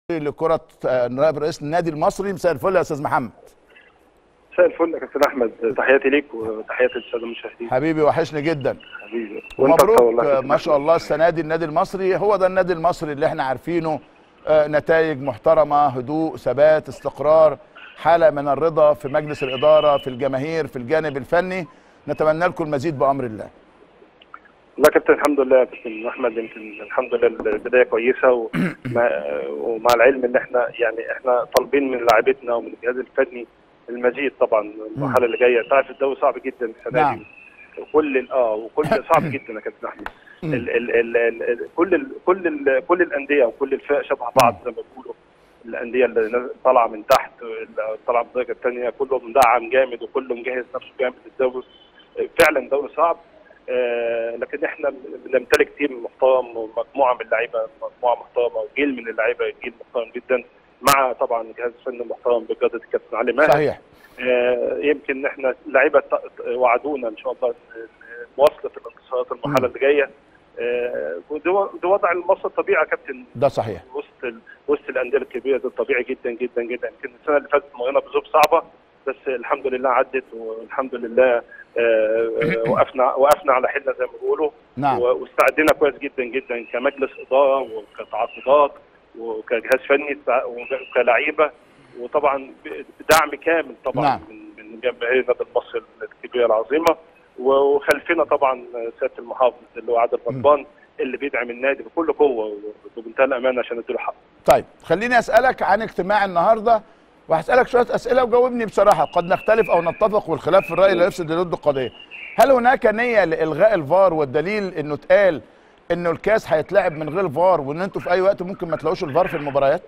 لكره نائب رئيس النادي المصري مساء الفل يا استاذ محمد مساء الفل يا كابتن احمد تحياتي ليك وتحياتي للساده المشاهدين حبيبي وحشني جدا حبيبي وانت ومبروك والله يا كابتن ما شاء الله السنه دي النادي المصري هو ده النادي المصري اللي احنا عارفينه آه، نتائج محترمه هدوء ثبات استقرار حاله من الرضا في مجلس الاداره في الجماهير في الجانب الفني نتمنى لكم المزيد بامر الله والله يا كابتن الحمد لله يا كابتن احمد يمكن الحمد لله البدايه كويسه ومع, ومع العلم ان احنا يعني احنا طالبين من لاعبتنا ومن الجهاز الفني المزيد طبعا المرحله اللي جايه تعرف الدوري صعب جدا السنه نعم. دي وكل ال- اه وكل صعب جدا يا كابتن احمد ال ال ال ال كل ال كل ال كل الانديه وكل الفرق شبه بعض زي ما بيقولوا الانديه اللي نازل- طالعه من تحت اللي طالعه من الدرجه الثانيه كله مدعم جامد وكله مجهز نفسه جامد للدوري فعلا دوري صعب آه، لكن احنا بنمتلك تيم محترم ومجموعه من اللعيبه مجموعه محترمه وجيل من اللعيبه جيل محترم جدا مع طبعا جهاز فني محترم بقياده الكابتن علي ماهر صحيح آه، يمكن احنا اللعيبه ت- وعدونا ان شاء الله مواصله الانتصارات المرحله اللي جايه آه، وده ده وضع المصري الطبيعي يا كابتن ده صحيح وسط ال... وسط الانديه الكبيره ده طبيعي جدا جدا جدا يمكن السنه اللي فاتت مرينا بظروف صعبه بس الحمد لله عدت والحمد لله آه، آه، وقفنا وقفنا على حيلنا زي ما بيقولوا نعم و- واستعدينا كويس جدا جدا كمجلس اداره وكتعاقدات وكجهاز فني استع- وكلعيبه وطبعا بدعم كامل طبعا نعم. من من جماهير نادي المصري الكبيره العظيمه وخلفنا طبعا سياده المحافظ اللي هو عادل غضبان اللي بيدعم النادي بكل قوه وبمنتهى الامانه عشان نديله حقه. طيب خليني اسالك عن اجتماع النهارده وهسالك شويه اسئله وجاوبني بصراحه قد نختلف او نتفق والخلاف في الراي لا يفسد للود القضيه هل هناك نيه لالغاء الفار والدليل انه اتقال انه الكاس هيتلعب من غير فار وان انتوا في اي وقت ممكن ما تلاقوش الفار في المباريات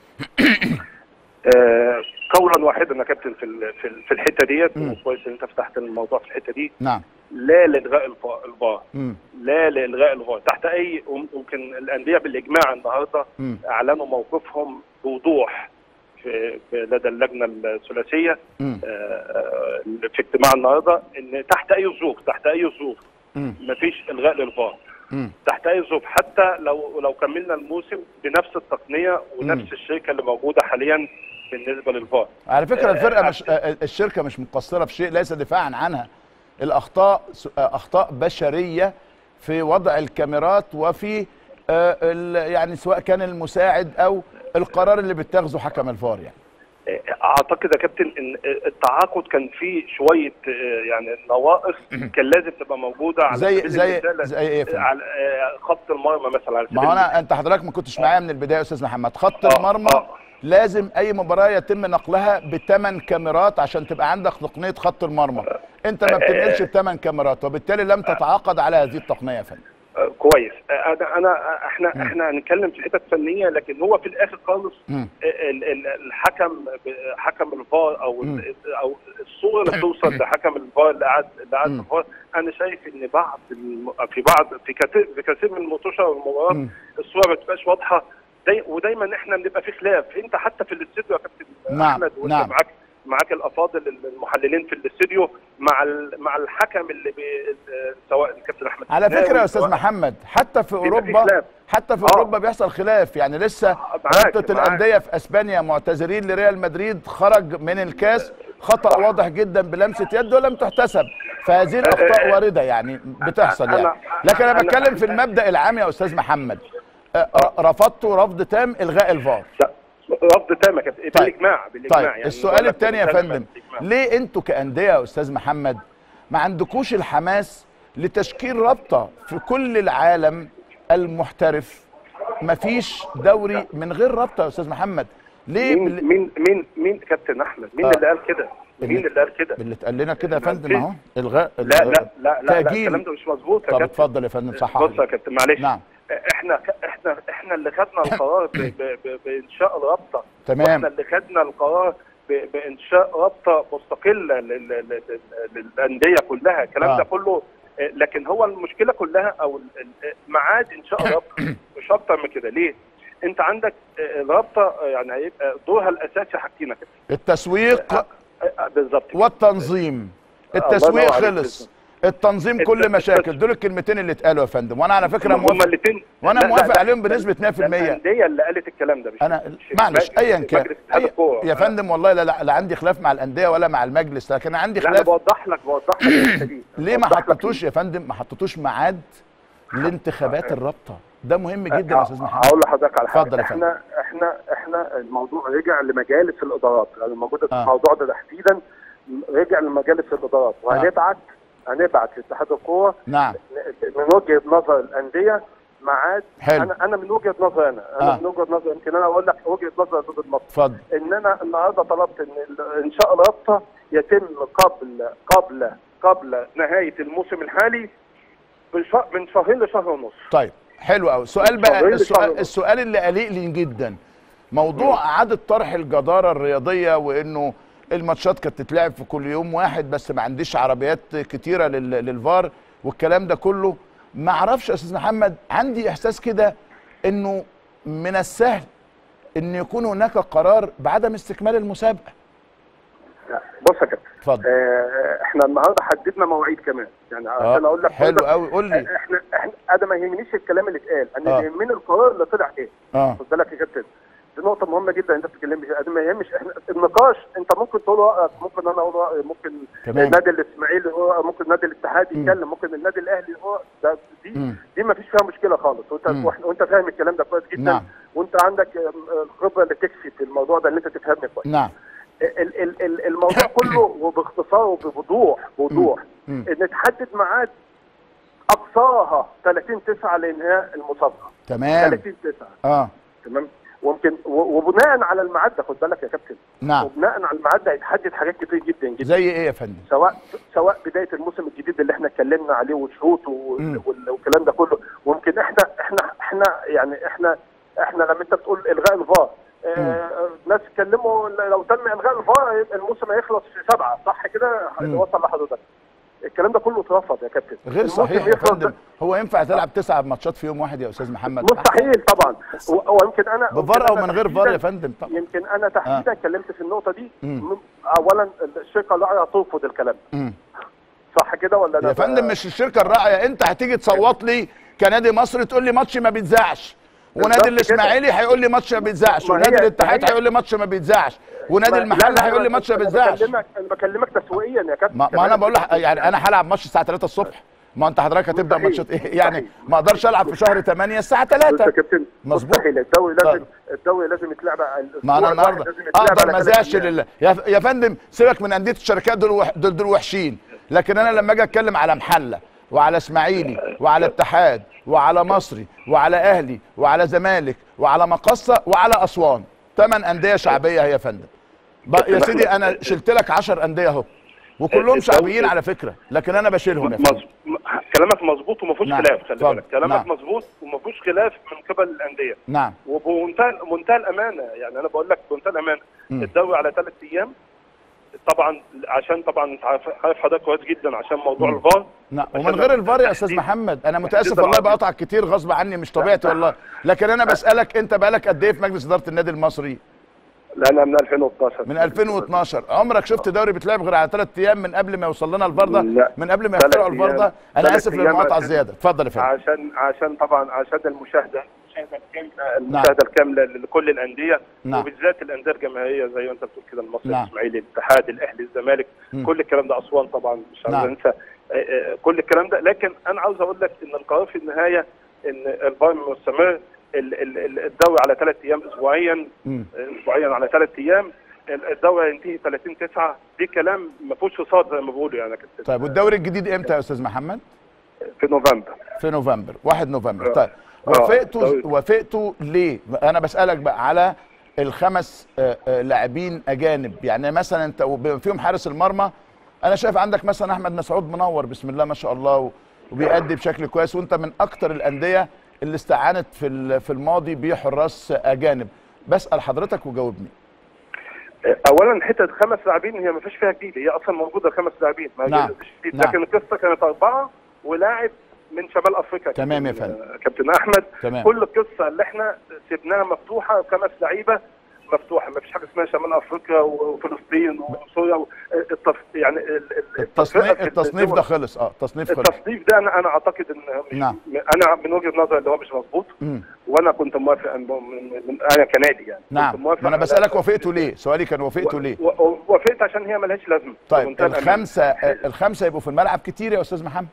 آه، قولا واحدا يا كابتن في ال- في ال- في الحته ديت مم. وكويس ان انت فتحت الموضوع في الحته دي نعم لا لالغاء الفا- الفار امم لا لالغاء الفار تحت اي ممكن الانديه بالاجماع النهارده امم اعلنوا موقفهم بوضوح في في لدى اللجنه الثلاثيه امم آه، في اجتماع النهارده ان تحت اي ظروف تحت اي ظروف امم مفيش الغاء للفار امم تحت اي ظروف حتى لو لو كملنا الموسم بنفس التقنيه ونفس الشركه اللي موجوده حاليا بالنسبه للفار على فكره الفرقه آه، مش آه، الشركه مش مقصره في شيء ليس دفاعا عنها الاخطاء س- آه، اخطاء بشريه في وضع الكاميرات وفي آه، ال- يعني سواء كان المساعد او القرار اللي بيتخذه حكم الفار يعني اعتقد يا كابتن ان التعاقد كان فيه شويه آه، يعني نواقص كان لازم تبقى موجوده على زي سبيل زي المثال زي ايه يا فندم؟ على آه، خط المرمى مثلا على ما سبيل هو انا انت حضرتك ما كنتش معايا من البدايه يا استاذ محمد خط آه، المرمى آه. لازم اي مباراه يتم نقلها بثمان كاميرات عشان تبقى عندك تقنيه خط المرمى انت ما بتنقلش بثمان كاميرات وبالتالي لم تتعاقد على هذه التقنيه يا فندم آه، كويس آه، انا انا احنا احنا هنتكلم في حتت فنيه لكن هو في الاخر خالص مم. ال- ال- الحكم حكم الفار او مم. ال- او الصوره اللي بتوصل لحكم الفار اللي قاعد اللي قاعد في مم. الفار انا شايف ان بعض الم- في بعض في كثير في كثير من المطوشه والمباريات مم. الصوره ما بتبقاش واضحه داي ودايما احنا بنبقى في خلاف انت حتى في الاستوديو يا كابتن نعم، احمد وانت نعم. معاك معاك الافاضل المحللين في الاستوديو مع ال- مع الحكم اللي بي سواء الكابتن احمد على الشناوي فكره يا استاذ سواء- محمد حتى في بيبقى في اوروبا خلاف. حتى في آه. اوروبا بيحصل خلاف يعني لسه معاك- رابطه معاك. الانديه في اسبانيا معتذرين لريال مدريد خرج من الكاس خطا واضح جدا بلمسه يد ولم تحتسب فهذه الاخطاء وارده يعني بتحصل يعني أنا- لكن انا أنا- بتكلم في المبدا العام يا استاذ محمد أه، رفضت رفض تام الغاء الفار لا، رفض تام يا كابتن بالاجماع بالاجماع طيب يعني السؤال ولا الثاني يا بالمساهمة، فندم بالإجماع. ليه انتوا كانديه يا استاذ محمد ما عندكوش الحماس لتشكيل رابطه في كل العالم المحترف مفيش دوري من غير رابطه يا استاذ محمد ليه مين بال- مين مين مين كابتن احمد مين آه. اللي قال كده مين اللي قال كده باللي اتقال لنا كده يا ما فندم فيش. اهو الغاء لا لا لا لا, لا تأجيل. الكلام ده مش مظبوط يا طب كابتن اتفضل يا فندم صح بص يا كابتن معلش نعم احنا احنا احنا اللي خدنا القرار ب- ب- ب- بانشاء الرابطه تمام. واحنا اللي خدنا القرار ب- بانشاء رابطه مستقله لل- لل- لل- للانديه كلها الكلام آه. ده كله اه، لكن هو المشكله كلها او ال- ال- ميعاد انشاء الرابطه مش اكتر من كده ليه؟ انت عندك اه، الرابطه اه، يعني هيبقى دورها الاساسي حاجتين يا كابتن. التسويق اه، اه، بالظبط كده. والتنظيم الله التسويق ينور عليك. خلص التنظيم كل الت- مشاكل دول الكلمتين اللي اتقالوا يا فندم وانا على فكره هما موافق الاثنين وانا موافق عليهم بنسبه 100% الانديه اللي قالت الكلام ده مش انا مش معلش مجلس- ايا كان مجلس اتحاد أي الكورة. يا فندم والله لا, لا, لا عندي خلاف مع الانديه ولا مع المجلس لكن أنا عندي لا انا خلاف بوضح لك بوضح لك الحتة دي. ليه ما بوضح لك حطيتوش يا فندم ما حطيتوش ميعاد لانتخابات الرابطه ده مهم جدا يا استاذ محمد هقول لحضرتك على حاجه اتفضل يا احنا احنا احنا الموضوع رجع لمجالس الادارات يعني الموجود آه. الموضوع ده تحديدا رجع لمجالس الادارات وهنبعت هنبعت لاتحاد الكوره نعم من وجهه نظر الانديه ميعاد حلو. انا انا من وجهه نظري انا انا آه. من وجهه نظري يمكن انا اقول لك وجهه نظر ضد المصري اتفضل ان انا النهارده طلبت ان ال- انشاء الرابطه يتم قبل قبل قبل نهايه الموسم الحالي بشهر من شهرين لشهر ونص طيب حلو قوي سؤال بقى شغالين السؤال, شغل. السؤال اللي قلق لي جدا موضوع اعاده طرح الجداره الرياضيه وانه الماتشات كانت تتلعب في كل يوم واحد بس ما عنديش عربيات كتيره لل- للفار والكلام ده كله ما اعرفش يا استاذ محمد عندي احساس كده انه من السهل ان يكون هناك قرار بعدم استكمال المسابقه بص يا كابتن اتفضل آه، احنا النهارده حددنا مواعيد كمان يعني عشان اقول لك حلو برضك، قوي قول لي احنا احنا انا ما يهمنيش الكلام اللي اتقال انا آه. اللي يهمني القرار اللي طلع ايه اه خد بالك يا كابتن دي نقطة مهمة جدا انت بتتكلم فيها انا ما يهمش احنا النقاش انت ممكن تقول رأيك ممكن انا اقول رأيي ممكن تمام. النادي الاسماعيلي يقول رأيه، ممكن النادي الاتحاد يتكلم ممكن النادي الاهلي يقول ده دي مم. دي ما فيش فيها مشكلة خالص وانت مم. وإحنا- وانت فاهم الكلام ده كويس جدا نعم. وانت عندك آم، الخبرة اللي تكفي في الموضوع ده اللي انت تفهمني كويس نعم ال- ال- ال- الموضوع كله وباختصار وبوضوح بوضوح مم. ان تحدد ميعاد اقصاها 30 9 لانهاء المسابقه تمام 30 9 اه تمام ويمكن و- وبناء على الميعاد ده خد بالك يا كابتن نعم وبناء على الميعاد ده هيتحدد حاجات كتير جدا جدا زي ايه يا فندم سواء سواء بدايه الموسم الجديد اللي احنا اتكلمنا عليه وشروطه مم. وال- والكلام ده كله ويمكن احنا احنا احنا يعني احنا احنا لما انت بتقول الغاء الفار آه ناس اتكلموا لو تم الغاء الفار هيبقى الموسم هيخلص في سبعه صح كده مم. وصل لحضرتك الكلام ده كله اترفض يا كابتن غير الموسم صحيح يا يخلص فندم هو ينفع تلعب تسع ماتشات في يوم واحد يا استاذ محمد مستحيل طبعا و- ويمكن انا بفار يمكن او أنا من غير فار يا تحديداً- فندم طبعا يمكن انا تحديدا اتكلمت في النقطه دي مم. م- اولا الشركه الراعيه ترفض الكلام مم. صح كده ولا أنا يا فندم مش الشركه الراعيه انت هتيجي تصوت لي كنادي مصر تقول لي ماتش ما بيتذاعش ونادي بالظبط الاسماعيلي هيقول لي ماتش ما بيتذاعش ما هي- ونادي الاتحاد ما هي- هيقول لي ماتش ما بيتذاعش ونادي ما- لا، المحل لا، هيقول لي أنا- ماتش ما أنا بيتذاعش بكلمك انا بكلمك تسويقيا يا كابتن ما, ما انا كمان. بقول لك يعني انا هلعب ماتش الساعه 3 الصبح ما انت حضرتك هتبدا مستحيل. ماتشات ايه يعني مستحيل. ما اقدرش العب في شهر 8 الساعه بص يا 3 كابتن مظبوط. مستحيل الدوري لازم طيب. الدوري لازم يتلعب على الأسبوع ما انا الواحد النهارده لازم يتلعب اقدر على ما ثلاث ازعش أيام. لله يا يا فندم سيبك من انديه الشركات دول وح- دول, دول وحشين لكن انا لما اجي اتكلم على محله وعلى اسماعيلي وعلى اتحاد وعلى مصري وعلى اهلي وعلى زمالك وعلى مقصه وعلى اسوان ثمان انديه شعبيه هي يا فندم بقى يا سيدي انا شلت لك 10 انديه اهو وكلهم شعبيين على فكره لكن انا بشيلهم يا فندم مظ- م- كلامك مظبوط وما فيهوش نعم. خلاف خلي اتفضل. بالك كلامك نعم. مظبوط وما فيهوش خلاف من قبل الانديه نعم وبمنتهى منتهى الامانه يعني انا بقول لك بمنتهى الامانه مم. الدوري على ثلاث ايام طبعا عشان طبعا انت عارف عارف حضرتك كويس جدا عشان موضوع مم. الفار نعم عشان ومن غير الفار يا تحديد- استاذ محمد انا متاسف تحديد والله العرض. بقطعك كتير غصب عني مش طبيعتي والله لكن انا بسالك انت بقالك قد ايه في مجلس اداره النادي المصري لا انا من 2012 من 2012 عمرك شفت دوري بيتلعب غير على ثلاث ايام من قبل ما يوصل لنا الفار ده لا. من قبل ما ثلاث يخترعوا الفار ده أيام. انا ثلاث اسف أيام للمقاطعه عشان- الزياده اتفضل يا فندم عشان عشان طبعا عشان المشاهده المشاهده الكامله المشاهده الكامله لكل الانديه نعم. وبالذات الانديه الجماهيريه زي ما انت بتقول كده المصري نعم. الاسماعيلي الاتحاد الاهلي الزمالك مم. كل الكلام ده اسوان طبعا مش عاوز نعم. انسى آه، آه، كل الكلام ده لكن انا عاوز اقول لك ان القرار في النهايه ان الفار مستمر ال- ال- ال- الدوري على ثلاث ايام اسبوعيا مم. اسبوعيا على ثلاث ايام ال- الدوري هينتهي 30 9 دي كلام ما فيهوش فصاد زي ما بيقولوا يعني كابتن. طيب والدوري الجديد امتى يا استاذ محمد في نوفمبر في نوفمبر 1 نوفمبر آه. طيب آه. وافقتوا دوري. وافقتوا ليه انا بسالك بقى على الخمس آه، آه، لاعبين اجانب يعني مثلا انت وبما فيهم حارس المرمى انا شايف عندك مثلا احمد مسعود منور بسم الله ما شاء الله و- وبيأدي بشكل كويس وانت من اكتر الانديه اللي استعانت في ال- في الماضي بحراس اجانب بسال حضرتك وجاوبني اولا حته خمس لاعبين هي ما فيش فيها جديد هي اصلا موجوده خمس لاعبين ما نعم. فيش جديد. نعم. لكن القصه كانت اربعه ولاعب من شمال افريقيا تمام يا كابتن- فندم. كابتن احمد تمام. كل القصه اللي احنا سيبناها مفتوحه خمس لعيبه مفتوحه ما فيش حاجه اسمها شمال افريقيا وفلسطين وسوريا التص... يعني ال- ال- التصنيف التفرقة في التصنيف الدول- ده خلص اه التصنيف خلص التصنيف ده انا انا اعتقد ان مش نعم. انا من وجهه نظري اللي هو مش مظبوط مم. وانا كنت موافق من, من, من انا كنادي يعني نعم كنت موافق ما انا على- بسالك وافقتوا ليه سؤالي كان وافقتوا ليه و- و- وافقت عشان هي ملهاش لازمه طيب بمنتهى الأمان. الخمسه الخمسه يبقوا في الملعب كتير يا استاذ محمد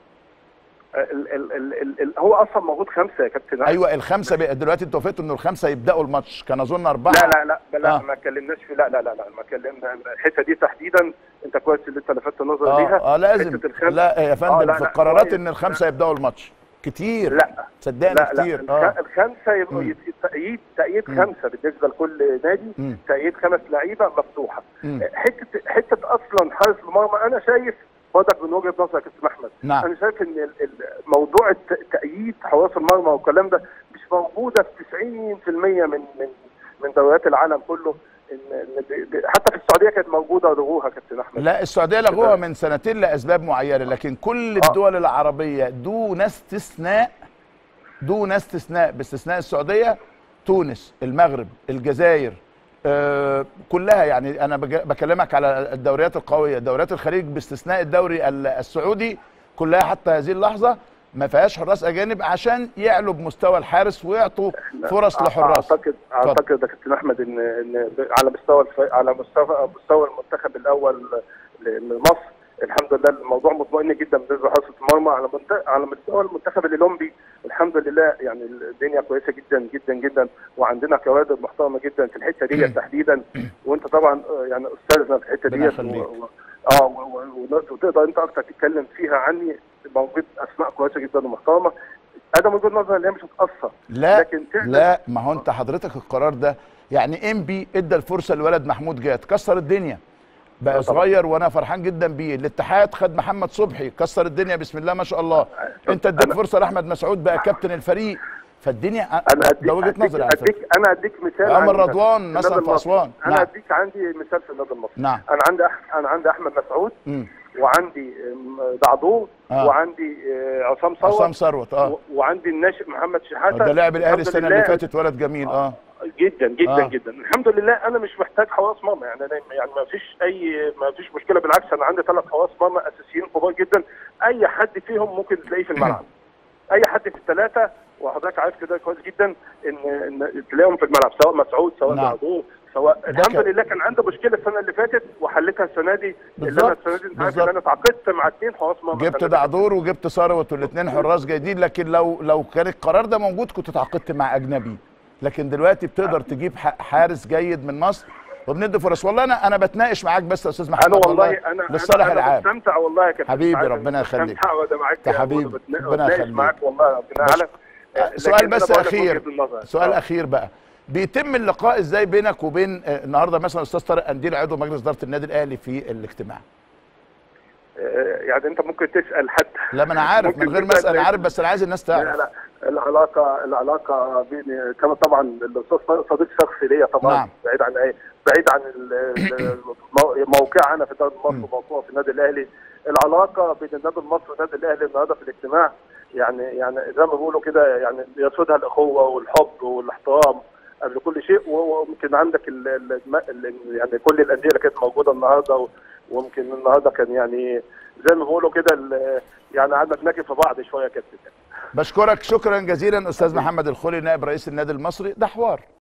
ال ال ال ال ال هو اصلا موجود خمسه يا كابتن أحمد. ايوه الخمسه بي... دلوقتي انتوا وافقتوا انه الخمسه يبداوا الماتش كان اظن اربعه لا لا لا لا آه. ما اتكلمناش في لا لا لا لا ما اتكلمنا الحته دي تحديدا انت كويس اللي انت لفتت النظر اه ليها اه لازم حتة الخمسة. لا يا فندم آه، لا، في لا، القرارات كويس. ان الخمسه يبداوا الماتش كتير لا صدقني لا لا كتير الخ- اه الخمسه يبقوا مم. يت- تأييد تأييد مم. خمسه بالنسبه لكل نادي مم. تأييد خمس لعيبه مفتوحه مم. حته حته اصلا حارس المرمى انا شايف برضك من وجهه نظرك يا كابتن احمد نعم. انا شايف ان ال- ال- موضوع الت- تأييد حراس المرمى والكلام ده مش موجوده في 90% من من من دوريات العالم كله إن إن ب- ب- حتى في السعوديه كانت موجوده لغوها كابتن احمد لا السعوديه لغوها من سنتين لاسباب معينه لكن كل آه. الدول العربيه دون استثناء دون استثناء باستثناء السعوديه تونس المغرب الجزائر آه كلها يعني انا بج- بكلمك على الدوريات القويه دوريات الخليج باستثناء الدوري ال- السعودي كلها حتى هذه اللحظه ما فيهاش حراس اجانب عشان يعلوا بمستوى الحارس ويعطوا فرص أع- لحراس اعتقد اعتقد يا كابتن احمد ان ان ب- على مستوى الف... على مستوى مستوى المنتخب الاول ل- لمصر الحمد لله الموضوع مطمئن جدا بالنسبه لحراسه المرمى على منت... على مستوى المنتخب الاولمبي الحمد لله يعني الدنيا كويسه جدا جدا جدا وعندنا كوادر محترمه جدا في الحته دي تحديدا وانت طبعا آه، يعني استاذنا في الحته ربنا دي يخليك. اه و- و- و- وتقدر انت اكتر تتكلم فيها عني موجود اسماء كويسه جدا ومحترمه انا من وجهه نظري ان هي مش هتاثر لا لكن فعلا- لا ما هو انت حضرتك القرار ده يعني انبي ادى الفرصه لولد محمود جاد كسر الدنيا بقى طبعا. صغير وانا فرحان جدا بيه الاتحاد خد محمد صبحي كسر الدنيا بسم الله ما شاء الله انت اديت أنا- فرصه لاحمد مسعود بقى كابتن الفريق فالدنيا انا اديك ده وجهه أديك نظري على فكره اديك انا اديك مثال عمر عندي رضوان في مثلا النادي في المصري. أسوان. انا نعم. اديك عندي مثال في النادي المصري نعم انا عندي أح... انا عندي احمد مسعود مم. وعندي أم، دعدور آه. وعندي آه، عصام ثروت عصام ثروت اه و- وعندي الناشئ محمد شحاته ده لاعب الاهلي الحمد السنه لله اللي فاتت ولد جميل اه جدا جدا آه. آه. جدا الحمد لله انا مش محتاج حواس مرمى يعني انا يعني ما فيش اي ما فيش مشكله بالعكس انا عندي ثلاث حواس مرمى اساسيين كبار جدا اي حد فيهم ممكن تلاقيه في الملعب اي حد في الثلاثه وحضرتك عارف كده كويس جدا ان ان تلاقيهم في الملعب سواء مسعود سواء نعم. دعدور سواء الحمد كان- لله كان عندي مشكله السنه اللي فاتت وحلتها السنه دي اللي انا بالظبط، السنه دي انت عارف بالظبط. ان انا اتعاقدت مع اثنين حواس مرمى جبت السنة اللي فاتت. دعدور وجبت ثروت والاثنين حراس جيدين لكن لو لو كان القرار ده موجود كنت اتعاقدت مع اجنبي لكن دلوقتي بتقدر تجيب ح- حارس جيد من مصر وبندي فرص والله انا انا بتناقش معاك بس يا استاذ محمد انا والله انا للصالح انا, أنا العام بستمتع والله يا كابتن حبيبي، عارف إن ربنا يخليك. بستمتع وأنا معاك يا حبيبي، وبتنا- ربنا وبتناقش يخليك. معاك والله ربنا بس- يعلم آه، سؤال لكن بس أنا بقول لك اخير وجهة النظر. سؤال آه. اخير بقى بيتم اللقاء ازاي بينك وبين آه، النهارده مثلا استاذ طارق قنديل عضو مجلس اداره النادي الاهلي في الاجتماع آه، يعني انت ممكن تسال حد لا ما انا عارف ممكن من غير ما تسأل اسال زي- عارف بس انا عايز الناس لا تعرف لا العلاقه العلاقه بين كما طبعا الاستاذ طارق صديق شخصي ليا طبعا نعم. بعيد عن اي بعيد عن ال- ال- مو- موقعي انا في الدوري المصري وموقعه في النادي الاهلي العلاقه بين النادي المصري والنادي الاهلي النهارده في الاجتماع يعني يعني زي ما بيقولوا كده يعني يسودها الاخوه والحب والاحترام قبل كل شيء وممكن عندك ال ال ال يعني كل الانديه اللي كانت موجوده النهارده و- وممكن النهارده كان يعني زي ما بيقولوا كده ال- يعني قعدنا نناكف في بعض شويه يا كابتن بشكرك شكرا جزيلا استاذ محمد الخولي نائب رئيس النادي المصري ده حوار